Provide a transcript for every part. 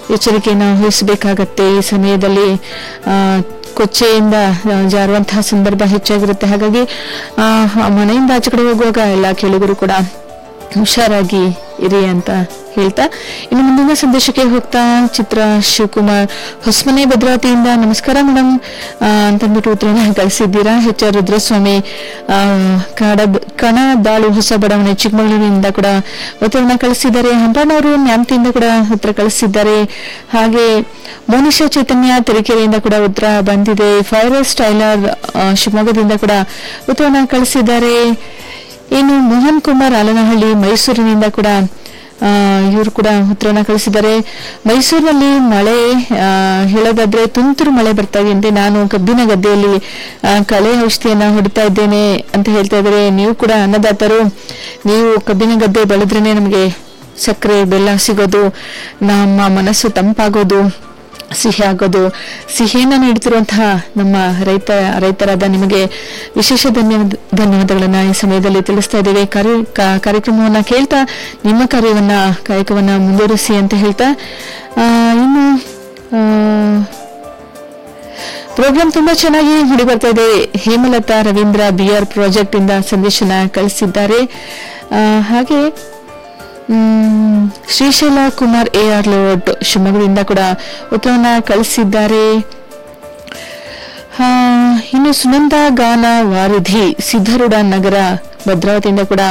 ಎಚ್ಚರಿಕೆಯನ್ನು ವಹಿಸಬೇಕಾಗತ್ತೆ ಈ ಸಮಯದಲ್ಲಿ ಆ, ಕೊಚ್ಚೆಯಿಂದ ಆ, ಜಾರುವಂತಹ ಸಂದರ್ಭ ಹೆಚ್ಚಾಗಿರುತ್ತೆ ಹಾಗಾಗಿ ಆ, ಆ ಮನೆಯಿಂದ ಆಚೆ ಕಡೆ ಹೋಗುವಾಗ ಎಲ್ಲ ಕೇಳುಗರು ಕೂಡ ಹುಷಾರಾಗಿ ಇರಿ ಅಂತ ಹೇಳ್ತಾ ಇನ್ನು ಮುಂದಿನ ಸಂದೇಶಕ್ಕೆ ಹೋಗ್ತಾ ಚಿತ್ರ ಶಿವಕುಮಾರ್ ಹೊಸಮನೆ ಭದ್ರಾವತಿಯಿಂದ ನಮಸ್ಕಾರ ಮೇಡಮ್ ಅಂತಂದ್ಬಿಟ್ಟು ಉತ್ತರನ ಕಳಿಸಿದ್ದೀರಾ ಎಚ್ ಆರ್ ರುದ್ರಸ್ವಾಮಿ ಆ, ಕಡ ಕಣದಾಳು ಹೊಸ ಬಡಾವಣೆ ಚಿಕ್ಕಮಗಳೂರಿನಿಂದ ಕೂಡ ಉತ್ತರನ ಕಳಿಸಿದ್ದಾರೆ ಹಂಪನವರು ನ್ಯಾಮತಿಯಿಂದ ಕೂಡ ಉತ್ತರ ಕಳಿಸಿದ್ದಾರೆ ಹಾಗೆ ಮೋನಿಶಾ ಚೈತನ್ಯ ತರೀಕೆರೆಯಿಂದ ಕೂಡ ಉತ್ತರ ಬಂದಿದೆ ಫೈರಸ್ ಟೈಲರ್ ಆ, ಶಿವಮೊಗ್ಗದಿಂದ ಕೂಡ ಉತ್ತರನ ಕಳಿಸಿದ್ದಾರೆ ಇನ್ನು ಮೋಹನ್ ಕುಮಾರ್ ಆಲನಹಳ್ಳಿ ಮೈಸೂರಿನಿಂದ ಕೂಡ ಇವರು ಕೂಡ ಉತ್ತರನ ಕಳಿಸಿದ್ದಾರೆ ಮೈಸೂರಿನಲ್ಲಿ ಮಳೆ ಆ, ಹೇಳೋದಾದ್ರೆ ತುಂತುರು ಮಳೆ ಬರ್ತಾ ಇದೆ ನಾನು ಕಬ್ಬಿನ ಗದ್ದೆಯಲ್ಲಿ ಆ, ಕಳೆ ಔಷಧಿಯನ್ನ ಹೊಡಿತಾ ಇದ್ದೇನೆ ಅಂತ ಹೇಳ್ತಾ ಇದ್ದಾರೆ ನೀವು ಕೂಡ ಅನ್ನದಾತರು ನೀವು ಕಬ್ಬಿನ ಗದ್ದೆ ಬೆಳೆದ್ರೇನೆ ನಮಗೆ ಸಕ್ಕರೆ ಬೆಲ್ಲ ಸಿಗೋದು ನಮ್ಮ ಮನಸ್ಸು ತಂಪಾಗೋದು ಸಿಹಿ ಆಗೋದು ಸಿಹಿಯನ್ನ ನೀಡುತ್ತಿರುವಂತಹ ನಮ್ಮ ರೈತ ರೈತರಾದ ನಿಮಗೆ ವಿಶೇಷ ಧನ್ಯವಾದ ಧನ್ಯವಾದಗಳನ್ನ ಈ ಸಮಯದಲ್ಲಿ ತಿಳಿಸ್ತಾ ಇದ್ದೇವೆ ಕಾರ್ಯ ಕಾ- ಕಾರ್ಯಕ್ರಮವನ್ನ ಕೇಳ್ತಾ ನಿಮ್ಮ ಕಾರ್ಯವನ್ನ ಕಾಯಕವನ್ನ ಮುಂದುವರಿಸಿ ಅಂತ ಹೇಳ್ತಾ ಆ, ಇನ್ನು ಪ್ರೋಗ್ರಾಮ್ ತುಂಬಾ ಚೆನ್ನಾಗಿ ಮೂಡಿ ಬರ್ತಾ ಇದೆ Hemalatha Ravindra B R project ಇಂದ ಸಂದೇಶನ ಕಳಿಸಿದ್ದಾರೆ ಆ, ಹಾಗೆ ಮ್, ಶ್ರೀಶೈಲ ಕುಮಾರ್ ಎ ಆರ್ ಲೋಟ್ ಶಿವಮೊಗ್ಗದಿಂದ ಕೂಡ ಉತ್ತರವನ್ನ ಕಳಿಸಿದ್ದಾರೆ ಆ, ಇನ್ನು ಸುನಂದ ಗಾನ ವಾರಿಧಿ ಸಿದ್ಧರೂಢ ನಗರ ಭದ್ರಾವತಿಯಿಂದ ಕೂಡ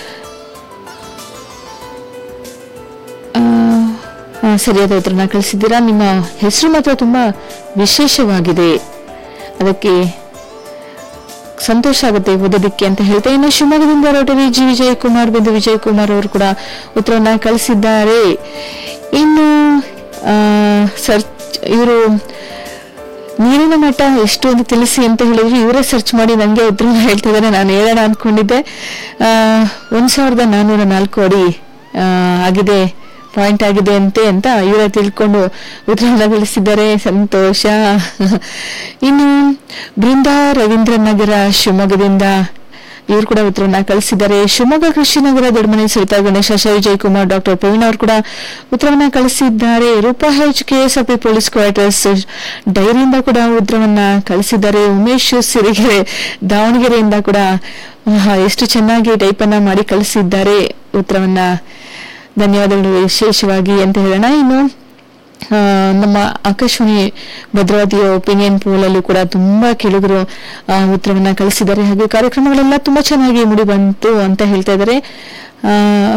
ಆ, ಆ, ಸರಿಯಾದ ಉತ್ತರನ ಕಳಿಸಿದ್ದೀರಾ ನಿಮ್ಮ ಹೆಸರು ಮಾತ್ರ ತುಂಬಾ ವಿಶೇಷವಾಗಿದೆ ಅದಕ್ಕೆ ಸಂತೋಷ ಆಗುತ್ತೆ ಓದೋದಕ್ಕೆ ಅಂತ ಹೇಳ್ತಾ ಇನ್ನು ಶಿವಮೊಗ್ಗದಿಂದ ರೋಟರಿ ಜಿ ವಿಜಯ್ ಕುಮಾರ್ ಬಿಂದು ವಿಜಯ್ ಕುಮಾರ್ ಅವರು ಕೂಡ ಉತ್ತರವನ್ನ ಕಳಿಸಿದ್ದಾರೆ ಇನ್ನು ಸರ್ಚ್ ಇವರು ನೀರಿನ ಮಟ್ಟ ಎಷ್ಟು ಅಂತ ತಿಳಿಸಿ ಅಂತ ಹೇಳಿದ್ರು ಇವರೇ ಸರ್ಚ್ ಮಾಡಿ ನನಗೆ ಉತ್ತರನ ಹೇಳ್ತಾ ಇದ್ದಾರೆ ನಾನು ಹೇಳೋಣ ಅನ್ಕೊಂಡಿದ್ದೆ ಆ, ಒಂದ್ ಸಾವಿರದ ನಾನ್ನೂರ ನಾಲ್ಕು ಅಡಿ ಆ, ಆಗಿದೆ ಪಾಯಿಂಟ್ ಆಗಿದೆ ಅಂತೆ ಅಂತ ಇವರೇ ತಿಳ್ಕೊಂಡು ಉತ್ತರವನ್ನು ಗಳಿಸಿದ್ದಾರೆ ಸಂತೋಷ ಇನ್ನು ಬೃಂದಾ ರವೀಂದ್ರ ನಗರ ಶಿವಮೊಗ್ಗದಿಂದ ಇವರು ಕೂಡ ಉತ್ತರವನ್ನ ಕಳಿಸಿದ್ದಾರೆ ಶಿವಮೊಗ್ಗ ಕೃಷಿ ನಗರ ದೊಡ್ಡಮನೆ ಸವಿತಾ ಗಣೇಶ ಶ ವಿಜಯ್ ಕುಮಾರ್ ಡಾಕ್ಟರ್ ಪ್ರವೀಣ್ ಅವರು ಕೂಡ ಉತ್ತರವನ್ನ ಕಳಿಸಿದ್ದಾರೆ Roopa H KSRP police quarters ಡೈರಿಯಿಂದ ಕೂಡ ಉತ್ತರವನ್ನ ಕಳಿಸಿದ್ದಾರೆ ಉಮೇಶ್ ಸಿರಿಗೆರೆ ದಾವಣಗೆರೆಯಿಂದ ಕೂಡ ಆಹಾ, ಎಷ್ಟು ಚೆನ್ನಾಗಿ ಟೈಪ್ ಅನ್ನ ಮಾಡಿ ಕಳಿಸಿದ್ದಾರೆ ಉತ್ತರವನ್ನ ಧನ್ಯವಾದಗಳು ವಿಶೇಷವಾಗಿ ಅಂತ ಹೇಳೋಣ ಇನ್ನು ಆ, ನಮ್ಮ ಆಕಾಶವಾಣಿ ಭದ್ರಾವತಿಯ ಒಪಿನಿಯನ್ ಪೋಲ್ ಅಲ್ಲೂ ಕೂಡ ತುಂಬಾ ಕೇಳುಗರು ಆ, ಉತ್ತರವನ್ನ ಕಳಿಸಿದ್ದಾರೆ ಹಾಗೆ ಕಾರ್ಯಕ್ರಮಗಳೆಲ್ಲ ತುಂಬಾ ಚೆನ್ನಾಗಿ ಮೂಡಿ ಬಂತು ಅಂತ ಹೇಳ್ತಾ ಇದ್ದಾರೆ ಆ,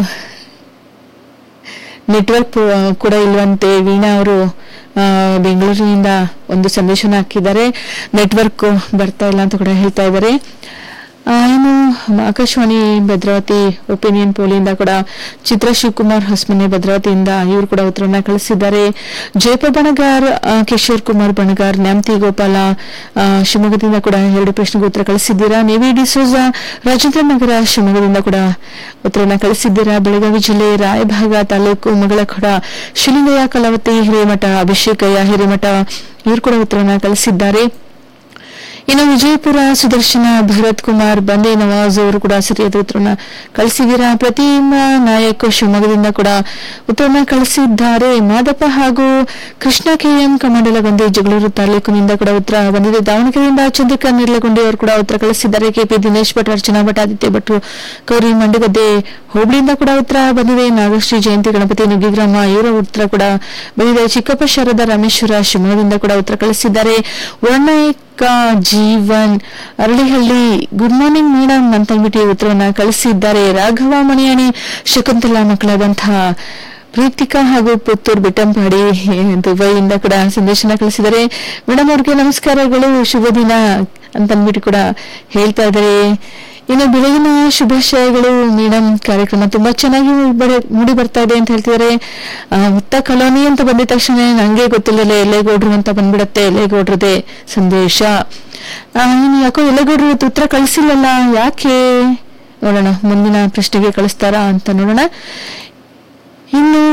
ನೆಟ್ವರ್ಕ್ ಕೂಡ ಇಲ್ವಂತೆ ವೀಣಾ ಅವರು ಆ, ಬೆಂಗಳೂರಿನಿಂದ ಒಂದು ಸಂದೇಶನ ಹಾಕಿದ್ದಾರೆ ನೆಟ್ವರ್ಕ್ ಬರ್ತಾ ಇಲ್ಲ ಅಂತ ಕೂಡ ಹೇಳ್ತಾ ಇದ್ದಾರೆ ಆ, ಇನ್ನು ಆಕಾಶವಾಣಿ ಭದ್ರಾವತಿ ಒಪಿನಿಯನ್ ಪೋಲಿಂದ ಕೂಡ ಚಿತ್ರ ಶಿವಕುಮಾರ್ ಹೊಸಮನೆ ಭದ್ರಾವತಿಯಿಂದ ಇವರು ಕೂಡ ಉತ್ತರವನ್ನ ಕಳಿಸಿದ್ದಾರೆ ಜಯಪ್ರ ಬಣಗಾರ್ ಆ, ಕಿಶೋರ್ ಕುಮಾರ್ ಬಣಗಾರ್ ನ್ಯಾಮತಿ ಗೋಪಾಲ ಆ, ಶಿವಮೊಗ್ಗದಿಂದ ಕೂಡ ಎರಡು ಪ್ರಶ್ನೆಗೆ ಉತ್ತರ ಕಳಿಸಿದ್ದೀರಾ ನೇವಿ ಡಿಸೋಜ ರಾಜೇಂದ್ರ ನಗರ ಶಿವಮೊಗ್ಗದಿಂದ ಕೂಡ ಉತ್ತರವನ್ನ ಕಳಿಸಿದ್ದೀರಾ ಬೆಳಗಾವಿ ಜಿಲ್ಲೆ ರಾಯಭಾಗ ತಾಲೂಕು ಮಗಳಖಡ ಶಿಲಿಂಗಯ್ಯ ಕಲಾವತಿ ಹಿರೇಮಠ ಅಭಿಷೇಕಯ್ಯ ಹಿರೇಮಠ ಇವರು ಕೂಡ ಉತ್ತರವನ್ನ ಕಳಿಸಿದ್ದಾರೆ ಇನ್ನು ವಿಜಯಪುರ ಸುದರ್ಶನ ಭರತ್ ಕುಮಾರ್ ಬಂದೆ ನವಾಜ್ ಅವರು ಕೂಡ ಸರಿಯಾದ ಉತ್ತರವನ್ನ ಕಳಿಸಿದ್ದೀರಾ ಪ್ರತಿಮಾ ನಾಯಕ್ ಶಿವಮೊಗ್ಗದಿಂದ ಕೂಡ ಉತ್ತರವನ್ನ ಕಳಿಸಿದ್ದಾರೆ ಮಾದಪ್ಪ ಹಾಗೂ ಕೃಷ್ಣ ಕೆಎಂ ಕಮಂಡಲಗೊಂದಿ ಜಗಳೂರು ತಾಲೂಕಿನಿಂದ ಕೂಡ ಉತ್ತರ ಬಂದಿದೆ ದಾವಣಗೆರೆಯಿಂದ ಚಂದ್ರಿಕಾ ನಿರ್ಲಗೊಂಡಿ ಅವರು ಕೂಡ ಉತ್ತರ ಕಳಿಸಿದ್ದಾರೆ ಕೆಪಿ ದಿನೇಶ್ ಭಟ್ ಅರ್ಚನಾ ಭಟ್ ಆದಿತ್ಯ ಭಟ್ ಗೌರಿ ಮಂಡಗದ್ದೆ ಹೋಬಳಿಯಿಂದ ಕೂಡ ಉತ್ತರ ಬಂದಿದೆ ನಾಗಶ್ರೀ ಜಯಂತಿ ಗಣಪತಿ ನುಗ್ಗಿಗ್ರಾಮ ಇವರ ಉತ್ತರ ಕೂಡ ಬಂದಿದೆ ಚಿಕ್ಕಪ್ಪ ಶಾರದಾ ರಾಮೇಶ್ವರ ಶಿವಮೊಗ್ಗದಿಂದ ಕೂಡ ಉತ್ತರ ಕಳಿಸಿದ್ದಾರೆ Varnayaka Jeevan Aralihalli good morning madam ಅಂತ ಅಂದ್ಬಿಟ್ಟು ಈ ಉತ್ತರವನ್ನ ಕಳಿಸಿದ್ದಾರೆ ರಾಘವ ಮಣಿಯಾಣಿ ಶಕುಂತಲಾ ಮಕ್ಕಳಾದಂತಹ ಪ್ರೀತಿಕಾ ಹಾಗೂ ಪುತ್ತೂರ್ ಬೆಟ್ಟಂಪಾಡಿ ದುಬೈಯಿಂದ ಕೂಡ ಸಂದೇಶನ ಕಳಿಸಿದ್ದಾರೆ ಮೇಡಮ್ ಅವ್ರಿಗೆ ನಮಸ್ಕಾರಗಳು ಶುಭ ದಿನ ಅಂತ ಅಂದ್ಬಿಟ್ಟು ಕೂಡ ಹೇಳ್ತಾ ಇದ್ದಾರೆ ಇನ್ನು ಬೆಳಗಿನ ಶುಭಾಶಯಗಳು ಮೇಡಮ್ ಕಾರ್ಯಕ್ರಮ ತುಂಬಾ ಚೆನ್ನಾಗಿ ಬರ- ಮೂಡಿ ಬರ್ತಾ ಇದೆ ಅಂತ ಹೇಳ್ತಿದ್ದಾರೆ ಆ, ಹುತ್ತ ಕಲೋನಿ ಅಂತ ಬಂದಿದ ತಕ್ಷಣ ನಂಗೆ ಗೊತ್ತಿಲ್ಲದೆ ಎಲೆಗೌಡ್ರು ಅಂತ ಬಂದ್ಬಿಡತ್ತೆ ಎಲೆಗೌಡ್ರದೇ ಸಂದೇಶ ಆ, ಇನ್ನು ಯಾಕೋ ಎಲೆಗೌಡ್ರು ಇವತ್ತು ಉತ್ತರ ಕಳಿಸಿಲ್ಲಲ್ಲ ಯಾಕೆ ನೋಡೋಣ ಮುಂದಿನ ಪ್ರಶ್ನೆಗೆ ಕಳಿಸ್ತಾರಾ ಅಂತ ನೋಡೋಣ ಇನ್ನು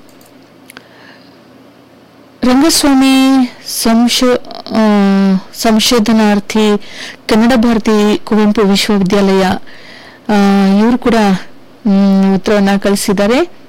ರಂಗಸ್ವಾಮಿ ಸಂಶೋ ಆ, ಸಂಶೋಧನಾರ್ಥಿ ಕನ್ನಡ ಭಾರತಿ ಕುವೆಂಪು ವಿಶ್ವವಿದ್ಯಾಲಯ ಇವರು ಕೂಡ ಮ್, ಉತ್ತರವನ್ನ ಕಳಿಸಿದ್ದಾರೆ